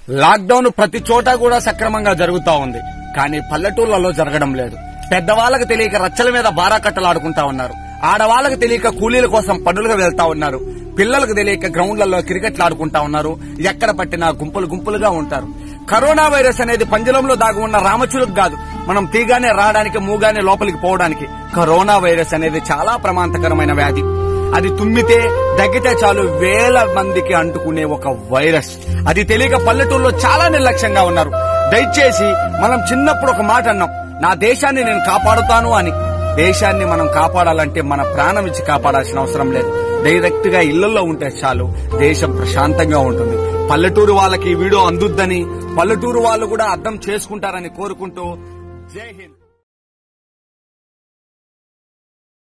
lockdown ప్రతి చోట కూడా సక్రమంగా జరుగుతా ఉంది కానీ పల్లెటూళ్లలో జరగడం లేదు పెద్దవాళ్ళకి తెలియక రచ్చల మీద బారాకట్టలు ఆడుకుంటా ఉన్నారు ఆడవాళ్ళకి తెలియక కూలీల కోసం పనులకు వెళ్తా ఉన్నారు పిల్లలకు తెలియక గ్రౌండ్లలో క్రికెట్లు ఆడుకుంటా ఉన్నారు ఎక్కడ పట్టినా గుంపులు గుంపులుగా ఉంటారు కరోనా వైరస్ అనేది పంజలంలో దాగి ఉన్న రామచులకు కాదు మనం తీగానే రావడానికి మూగానే లోపలికి పోవడానికి కరోనా వైరస్ అనేది చాలా ప్రమాదకరమైన వ్యాధి అది తుమ్మితే దగ్గితే చాలు వేల మందికి అంటుకునే ఒక వైరస్ అది తెలియక పల్లెటూరులో చాలా నిర్లక్ష్యంగా ఉన్నారు దయచేసి మనం చిన్నప్పుడు ఒక మాట అన్నాం నా దేశాన్ని నేను కాపాడుతాను అని దేశాన్ని మనం కాపాడాలంటే మన ప్రాణం ఇచ్చి కాపాడాల్సిన అవసరం లేదు డైరెక్ట్ గా ఇళ్లలో ఉంటే చాలు దేశం ప్రశాంతంగా ఉంటుంది పల్లెటూరు వాళ్ళకి ఈ వీడియో అందుద్దని పల్లెటూరు వాళ్ళు కూడా అర్థం చేసుకుంటారని కోరుకుంటూ జై హింద్